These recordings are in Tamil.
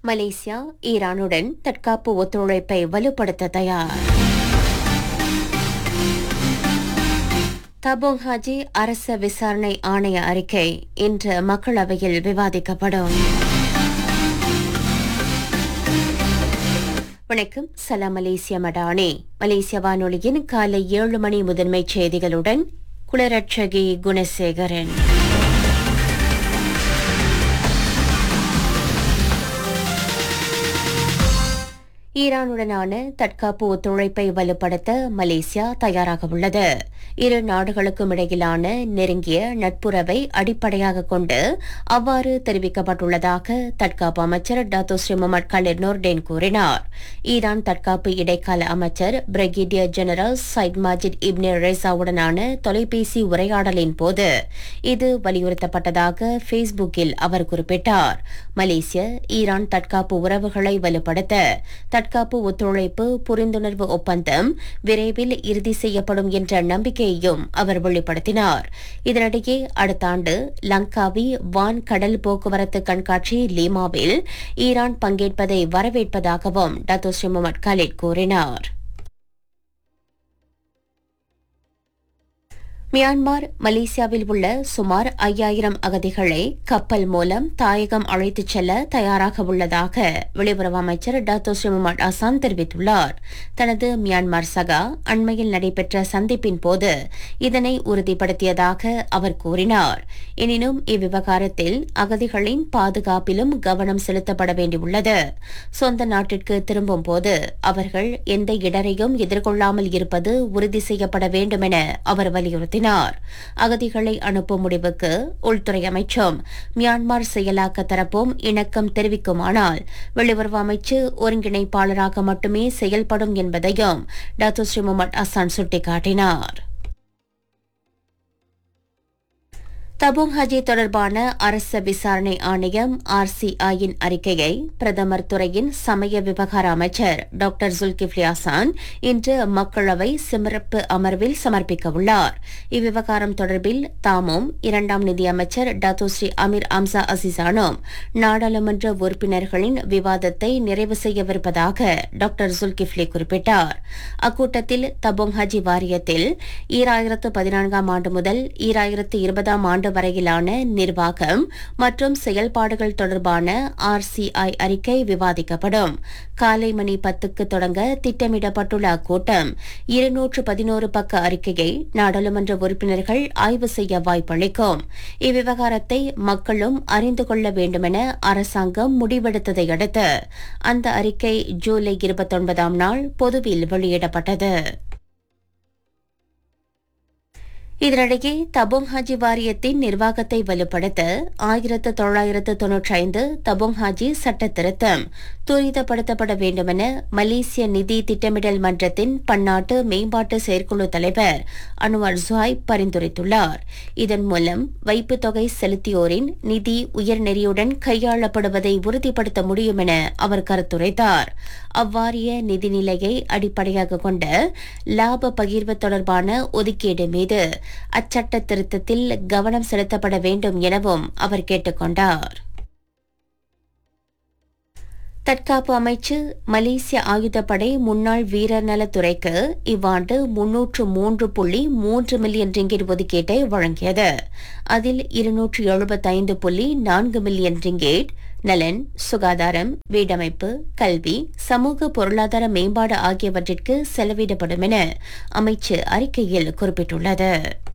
மலேசியா ஈரானுடன் தற்காப்பு ஒத்துழைப்பை வலுப்படுத்த தயார் தபோங் ஹாஜி அரச விசாரணை ஆணைய அறிக்கை இன்று மக்களவையில் விவாதிக்கப்படும் வணக்கம் சலாம் மலேசிய மடானி மலேசிய வானொலியின் காலை ஏழு மணி முதன்மை செய்திகளுடன் குளரட்சகி குணசேகரன் ஈரானுடனான தற்காப்பு ஒத்துழைப்பை வலுப்படுத்த மலேசியா தயாராக உள்ளது இரு நாடுகளுக்கும் இடையிலான நெருங்கிய நட்புறவை அடிப்படையாக கொண்டு அவ்வாறு தெரிவிக்கப்பட்டுள்ளதாக தற்காப்பு அமைச்சர் Dato Sri Mohamed Khalid Nordin கூறினார் ஈரான் தற்காப்பு இடைக்கால அமைச்சர் brigadier general Said Majid Ibne ரேசாவுடனான தொலைபேசி உரையாடலின் போது இது வலியுறுத்தப்பட்டதாக ஃபேஸ்புக்கில் அவர் குறிப்பிட்டார் மலேசிய ஈரான் தற்காப்பு உறவுகளை வலுப்படுத்த தற்காப்பு ஒத்துழைப்பு புரிந்துணர்வு ஒப்பந்தம் விரைவில் இறுதி செய்யப்படும் என்ற நம்பிக்கையையும் அவர் வெளிப்படுத்தினார் இதனிடையே அடுத்த ஆண்டு லங்காவி வான் கடல் போக்குவரத்து கண்காட்சி லீமாவில் ஈரான் பங்கேற்பதை வரவேற்பதாகவும் டத்தோ ஸ்ரீ முகமது கலிட் கூறினார் மியான்மர் மலேசியாவில் உள்ள சுமார் ஐயாயிரம் அகதிகளை கப்பல் மூலம் தாயகம் அழைத்துச் செல்ல தயாராக உள்ளதாக வெளியுறவு அமைச்சர் டாத்தோ ஸ்ரீ முகமது அசான் தெரிவித்துள்ளார் தனது மியான்மர் சகா அண்மையில் நடைபெற்ற சந்திப்பின் போது இதனை உறுதிப்படுத்தியதாக அவர் கூறினார் எனினும் இவ்விவகாரத்தில் அகதிகளின் பாதுகாப்பிலும் கவனம் செலுத்தப்பட வேண்டியுள்ளது சொந்த நாட்டிற்கு திரும்பும் போது அவர்கள் எந்த இடரையும் எதிர்கொள்ளாமல் இருப்பது உறுதி செய்யப்பட வேண்டும் என அவர் வலியுறுத்தினார் அகதிகளை அனுப்பும் முடிவுக்கு உள்துறை அமைச்சும் மியான்மர் செயலாக்க தரப்பும் இணக்கம் தெரிவிக்குமானால் வெளியுறவு அமைச்சு ஒருங்கிணைப்பாளராக மட்டுமே செயல்படும் என்பதையும் டாக்டர் ஸ்ரீ முகமது அசான் சுட்டிக்காட்டினார் தபோங் ஹஜி தொடர்பான அரச விசாரணை ஆணையம் ஆர்சிஐயின் அறிக்கையை பிரதமர் துறையின் சமய விவகார அமைச்சர் டாக்டர் ஜுல்கிஃப்லி ஹசான் இன்று மக்களவை சிறப்பு அமர்வில் சமர்ப்பிக்க உள்ளார் இவ்விவகாரம் தொடர்பில் தாமும் இரண்டாம் நிதியமைச்சர் டாத்தோ ஸ்ரீ அமீர் அம்சா அசிசானும் நாடாளுமன்ற உறுப்பினர்களின் விவாதத்தை நிறைவு செய்யவிருப்பதாக டாக்டர் ஜுல்கிஃப்லி குறிப்பிட்டார் அக்கூட்டத்தில் தபோங் ஹஜி வாரியத்தில் ஈராயிரத்து பதினான்காம் ஆண்டு முதல் ஈராயிரத்து இருபதாம் ஆண்டு வரையிலான நிர்வாகம் மற்றும் செயல்பாடுகள் தொடர்பான ஆர்சிஐ அறிக்கை விவாதிக்கப்படும் காலை மணி பத்துக்கு தொடங்க திட்டமிடப்பட்டுள்ள அக்கூட்டம் இருநூற்று பதினோரு பக்க அறிக்கையை நாடாளுமன்ற உறுப்பினர்கள் ஆய்வு செய்ய வாய்ப்பளிக்கும் இவ்விவகாரத்தை மக்களும் அறிந்து கொள்ள வேண்டுமென அரசாங்கம் முடிவெடுத்ததை அடுத்து அந்த அறிக்கை ஜூலை இருபத்தொன்பதாம் நாள் பொதுவில் வெளியிடப்பட்டது இதனிடையே தபோங் ஹாஜி வாரியத்தின் நிர்வாகத்தை வலுப்படுத்த ஆயிரத்து தொள்ளாயிரத்து தொன்னூற்றி ஐந்து தபோங் ஹாஜி சட்ட திருத்தம் துரிதப்படுத்தப்பட வேண்டுமென மலேசிய நிதி திட்டமிடல் மன்றத்தின் பன்னாட்டு மேம்பாட்டு செயற்குழு தலைவர் அனுவர் ஜுவாய் பரிந்துரைத்துள்ளார் இதன் மூலம் வைப்புத் தொகை செலுத்தியோரின் நிதி உயர்நெறியுடன் கையாளப்படுவதை உறுதிப்படுத்த முடியும் என அவர் கருத்துரைத்தார் அவ்வாரிய நிதிநிலையை அடிப்படையாக கொண்ட லாப பகிர்வு தொடர்பான ஒதுக்கீடு மீது அச்சட்ட திருத்தத்தில் கவனம் செலுத்தப்பட வேண்டும் எனவும் அவர் கேட்டுக் கொண்டார் தற்காப்பு அமைச்சு மலேசிய ஆயுதப்படை முன்னாள் வீரர் நலத்துறைக்கு இவ்வாண்டு முன்னூற்று மூன்று புள்ளி மூன்று மில்லியன் ரிங்கிட் ஒதுக்கீட்டை வழங்கியது அதில் இருநூற்று எழுபத்தைந்து புள்ளி நான்கு மில்லியன் ரிங்கேட் நலன் சுகாதாரம் வீடமைப்பு கல்வி சமூக பொருளாதார மேம்பாடு ஆகியவற்றிற்கு செலவிடப்படும் என அமைச்சு அறிக்கையில் குறிப்பிட்டுள்ளது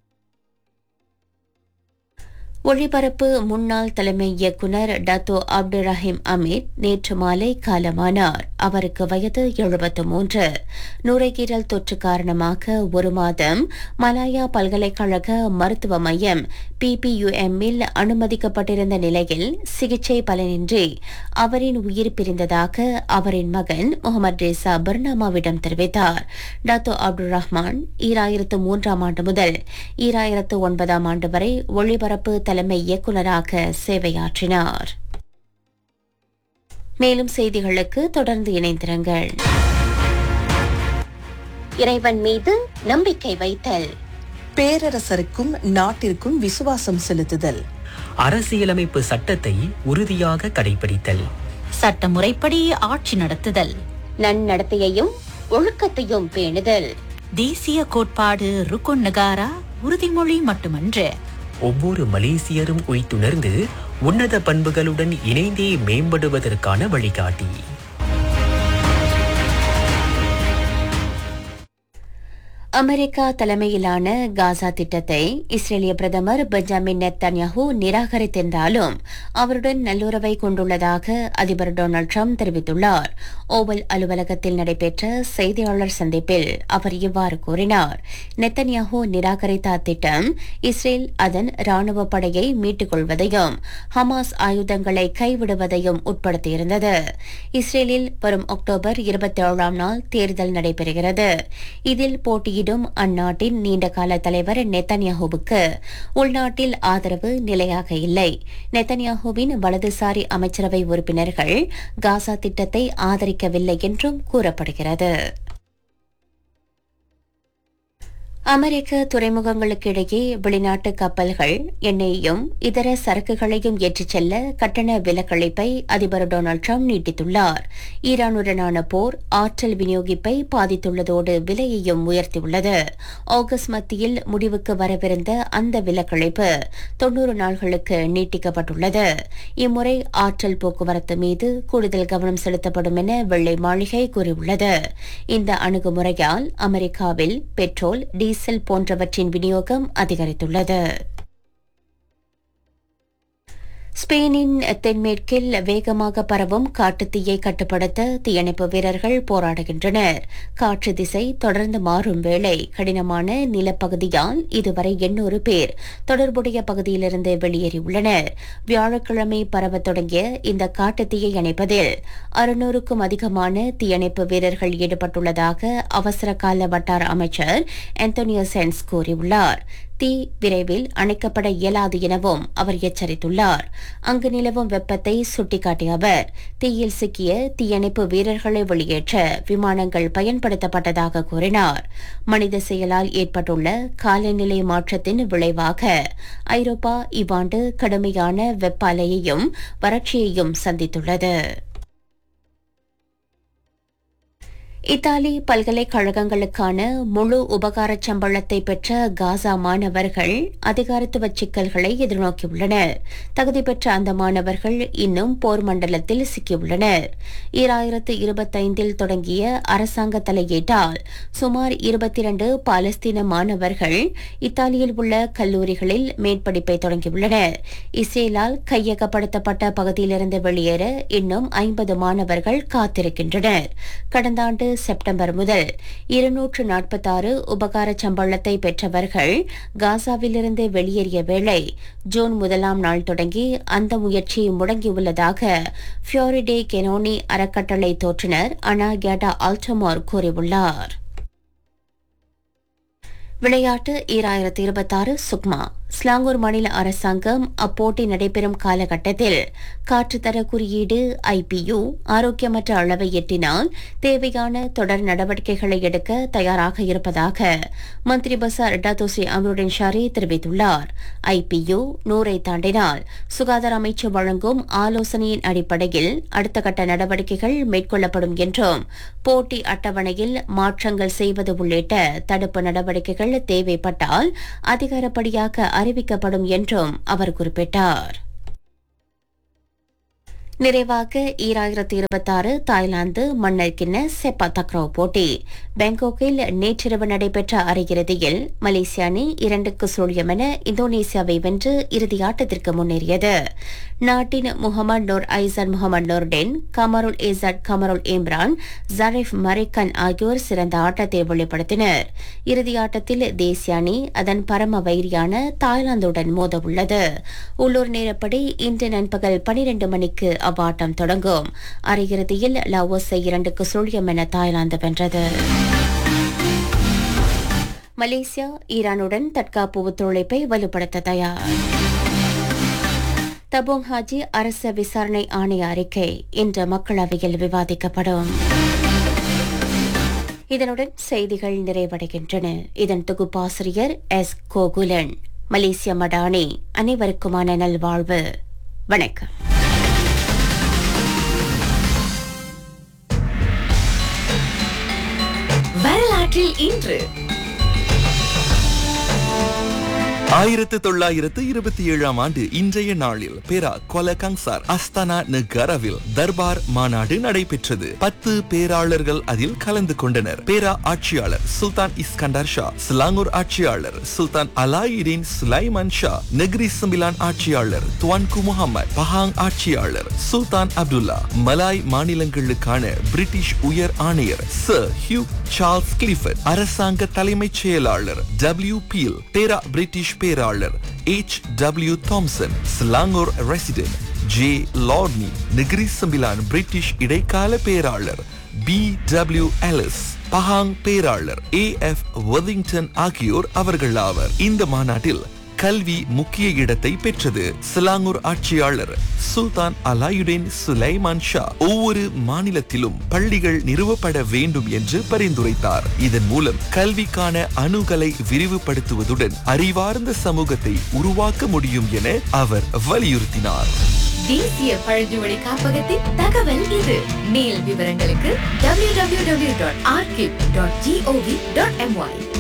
ஒளிபரப்பு முன்னாள் தலைமை இயக்குநர் டத்தோ அப்துல் ரஹீம் அமீத் நேற்று மாலை காலமானார் அவருக்கு வயது எழுபத்து மூன்று நுரையீரல் தொற்று காரணமாக ஒரு மாதம் மலாயா பல்கலைக்கழக மருத்துவ மையம் பிபியுஎம்மில் அனுமதிக்கப்பட்டிருந்த நிலையில் சிகிச்சை பலனின்றி அவரின் உயிர் பிரிந்ததாக அவரின் மகன் முகமது ரேசா பர்னாமாவிடம் தெரிவித்தார் டத்தோ அப்துல் ரஹ்மான் ஈராயிரத்து மூன்றாம் ஆண்டு முதல் ஈராயிரத்து ஒன்பதாம் ஆண்டு வரை ஒளிபரப்பு தலைமை இயக்குநராக சேவையாற்றினார் மேலும் செய்திகளுக்கு தொடர்ந்து இணைந்திருங்கள் இறைவன் மீது நம்பிக்கை வைத்தல் பேரரசருக்கும் நாட்டிற்கும் விசுவாசம் செலுத்துதல் அரசியலமைப்பு சட்டத்தை உறுதியாக கடைபிடித்தல் சட்டமுறைப்படி ஆட்சி நடத்துதல் நன்னடத்தையையும் ஒழுக்கத்தையும் பேணுதல் தேசிய கோட்பாடு ருக்குன் நகாரா உறுதிமொழி மட்டுமன்று ஒவ்வொரு மலேசியரும் உய்த்துணர்ந்து உன்னத பண்புகளுடன் இணைந்தே மேம்படுவதற்கான வழிகாட்டி அமெரிக்கா தலைமையிலான காசா திட்டத்தை இஸ்ரேலிய பிரதமர் பெஞ்சமின் நெத்தன்யாஹூ நிராகரித்திருந்தாலும் அவருடன் நல்லுறவை கொண்டுள்ளதாக அதிபர் டொனால்டு ட்ரம்ப் தெரிவித்துள்ளார் ஓவல் அலுவலகத்தில் நடைபெற்ற செய்தியாளர் சந்திப்பில் அவர் இவ்வாறு கூறினார் நெத்தன்யாஹூ நிராகரித்த அத்திட்டம் இஸ்ரேல் அதன் ராணுவ படையை மீட்டுக் கொள்வதையும் ஹமாஸ் ஆயுதங்களை கைவிடுவதையும் உட்படுத்தியிருந்தது இஸ்ரேலில் வரும் அக்டோபர் இருபத்தி ஏழாம் நாள் தேர்தல் நடைபெறுகிறது இதில் போட்டியிடும் அந்நாட்டின் நீண்டகால தலைவர் நெத்தன்யாஹூவுக்கு உள்நாட்டில் ஆதரவு நிலையாக இல்லை நெத்தன்யாஹூவின் வலதுசாரி அமைச்சரவை உறுப்பினர்கள் காசா திட்டத்தை ஆதரிக்கவில்லை என்றும் கூறப்படுகிறது அமெரிக்க துறைமுகங்களுக்கு இடையே வெளிநாட்டு கப்பல்கள் எண்ணெயையும் இதர சரக்குகளையும் ஏற்றிச் செல்ல கட்டண விலக்களிப்பை அதிபர் டொனால்டு ட்ரம்ப் நீட்டித்துள்ளார் ஈரானுடனான போர் ஆற்றல் விநியோகிப்பை பாதித்துள்ளதோடு விலையையும் உயர்த்தியுள்ளது ஆகஸ்ட் மத்தியில் முடிவுக்கு வரவிருந்த அந்த விலக்களிப்பு தொன்னூறு நாள்களுக்கு நீட்டிக்கப்பட்டுள்ளது இம்முறை ஆற்றல் போக்குவரத்து மீது கூடுதல் கவனம் செலுத்தப்படும் என வெள்ளை மாளிகை கூறியுள்ளது இந்த அணுகுமுறையால் அமெரிக்காவில் பெட்ரோல் டீசல் போன்றவற்றின் விநியோகம் அதிகரித்துள்ளது ஸ்பெயினின் தென்மேற்கில் வேகமாக பரவும் காட்டுத்தீயை கட்டுப்படுத்த தீயணைப்பு வீரர்கள் போராடுகின்றனர் காற்று திசை தொடர்ந்து மாறும் வேளை கடினமான நிலப்பகுதியால் இதுவரை எண்ணூறு பேர் தொடர்புடைய பகுதியிலிருந்து வெளியேறியுள்ளனர் வியாழக்கிழமை பரவத் தொடங்கிய இந்த காட்டுத்தீயை அணைப்பதில் அறுநூறுக்கும் அதிகமான தீயணைப்பு வீரர்கள் ஈடுபட்டுள்ளதாக அவசர கால வட்டார அமைச்சர் ஆந்தோனியோ சென்ஸ் கூறியுள்ளார் தீ விரைவில் அணைக்கப்பட இயலாது எனவும் அவர் எச்சரித்துள்ளார் அங்கு நிலவும் வெப்பத்தை சுட்டிக்காட்டிய அவர் தீயில் சிக்கிய தீயணைப்பு வீரர்களை வெளியேற்ற விமானங்கள் பயன்படுத்தப்பட்டதாக கூறினார் மனித செயலால் ஏற்பட்டுள்ள காலநிலை மாற்றத்தின் விளைவாக ஐரோப்பா இவ்வாண்டு கடுமையான வெப்ப அலையையும் வறட்சியையும் சந்தித்துள்ளது இத்தாலி பல்கலைக்கழகங்களுக்கான முழு உபகார சம்பளத்தை பெற்ற காசா மாணவர்கள் அதிகாரத்துவ சிக்கல்களை எதிர்நோக்கியுள்ளனர் தகுதி பெற்ற அந்த மாணவர்கள் இன்னும் போர் மண்டலத்தில் சிக்கியுள்ளனர் ஈராயிரத்து இருபத்தைந்தில் தொடங்கிய அரசாங்க தலையீட்டால் சுமார் இருபத்தி இரண்டு பாலஸ்தீன மாணவர்கள் இத்தாலியில் உள்ள கல்லூரிகளில் மேற்படிப்பை தொடங்கியுள்ளனர் இஸ்ரேலால் கையகப்படுத்தப்பட்ட பகுதியிலிருந்து வெளியேற இன்னும் ஐம்பது மாணவர்கள் காத்திருக்கின்றனர் கடந்த ஆண்டு செப்டம்பர் முதல் இருநூற்று நாற்பத்தாறு உபகார சம்பளத்தை பெற்றவர்கள் காசாவிலிருந்து வெளியேறிய வேளை ஜூன் முதலாம் நாள் தொடங்கி அந்த முயற்சி முடங்கியுள்ளதாக ஃபியோரிடே கெனோனி அறக்கட்டளை தோற்றுநர் அனா கேடா ஆல்டமோர் கூறியுள்ளார் விளையாட்டு ஈராயிரத்தி இருபத்தாறு சுக்மா ஸ்லாங்கூர் மாநில அரசாங்கம் அப்போட்டி நடைபெறும் காலகட்டத்தில் காற்றுத்தர குறியீடு ஐபியு ஆரோக்கியமற்ற அளவை எட்டினால் தேவையான தொடர் நடவடிக்கைகளை எடுக்க தயாராக இருப்பதாக மந்திரி பசார் டத்தோசி அமருடன் ஷாரி தெரிவித்துள்ளார் ஐபியு நூறை தாண்டினால் சுகாதார அமைச்சு வழங்கும் ஆலோசனையின் அடிப்படையில் அடுத்த கட்ட நடவடிக்கைகள் மேற்கொள்ளப்படும் என்றும் போட்டி அட்டவணையில் மாற்றங்கள் செய்வது உள்ளிட்ட தடுப்பு நடவடிக்கைகள் தேவைப்பட்டால் அதிகாரப்படியாக அறிவிக்கப்படும் என்றும் அவர் குறிப்பிட்டார் நிறைவாக ஈராயிரத்தி இருபத்தாறு தாய்லாந்து மன்னர் கிண்ண செப்பா தக்ரோ போட்டி பாங்காக்கில் நேற்றிரவு நடைபெற்ற அரையிறுதியில் மலேசிய அணி இரண்டுக்கு சுழியம் என இந்தோனேசியாவை வென்று இறுதி ஆட்டத்திற்கு முன்னேறியது நாட்டின் Mohamed Noor Aisan Mohamed Nordin Kamarul Esad Kamarul Imran Zarif Marican ஆகியோர் சிறந்த ஆட்டத்தை வெளிப்படுத்தினர் இறுதி ஆட்டத்தில் தேசிய அணி அதன் பரம வைரியான தாய்லாந்துடன் மோதவுள்ளது உள்ளூர் நேரப்படி இன்று நண்பகல் பனிரெண்டு மணிக்கு அவ்வாட்டம் தொடங்கும் அரையிறுதியில் லாவோஸை இரண்டுக்கு சுழியம் என தாய்லாந்து வென்றது மலேசியா ஈரானுடன் தற்காப்பு ஒத்துழைப்பை வலுப்படுத்த தயார் தபோங் ஹாஜி அரச விசாரணை ஆணைய அறிக்கை இன்று மக்களவையில் விவாதிக்கப்படும் இதனுடன் செய்திகள் நிறைவடைகின்றன இதன் தொகுப்பாசிரியர் எஸ் கோகுலன் மலேசிய மடானி அனைவருக்குமான நல்வாழ்வு வணக்கம் வரலாற்றில் இன்று ஆயிரத்து தொள்ளாயிரத்து இருபத்தி ஏழாம் ஆண்டு இன்றைய நாளில் பேரா கொலகங்சார் அஸ்தானா நகரவில் தர்பார் மாநாடு நடைபெற்றது பத்து பேராளர்கள் அதில் கலந்து கொண்டனர் பேரா ஆட்சியாளர் சுல்தான் இஸ்கண்டர் ஷா சிலாங்கூர் ஆட்சியாளர் Sultan Alaeddin Sulaiman Shah Negeri Sembilan ஆட்சியாளர் துவான்கு முகமது பஹாங் ஆட்சியாளர் சுல்தான் அப்துல்லா மலாய் மாநிலங்களுக்கான பிரிட்டிஷ் உயர் ஆணையர் சர் ஹியூ சார்ல்ஸ் கிளிஃபர்ட் அரசாங்க தலைமைச் செயலாளர் டபிள்யூ பீல் பேரா பிரிட்டிஷ் பேராளர் H W Thomson Selangor resident J Lornie Negeri Sembilan British இடைக்கால பேராளர் பி டபிள்யூ எலிஸ் பஹாங் பேராளர் ஏ எஃப் வதிங்டன் ஆகியோர் அவர்கள் ஆவர் இந்த மாநாட்டில் கல்வி முக்கிய இடத்தை பெற்றது சிலாங்கூர் ஆட்சியாளர் சுல்தான் அலாயுதீன் சுலைமான் ஷா ஒவ்வொரு மாநிலத்திலும் பள்ளிகள் நிறுவப்பட வேண்டும் என்று பரிந்துரைத்தார் இதன் மூலம் கல்விக்கான அணுகலை விரிவுபடுத்துவதுடன் அறிவார்ந்த சமூகத்தை உருவாக்க முடியும் என அவர் வலியுறுத்தினார் தேசிய பழங்குமொழி காப்பகத்தின் தகவல் இது மேல் விவரங்களுக்கு www.archive.gov.my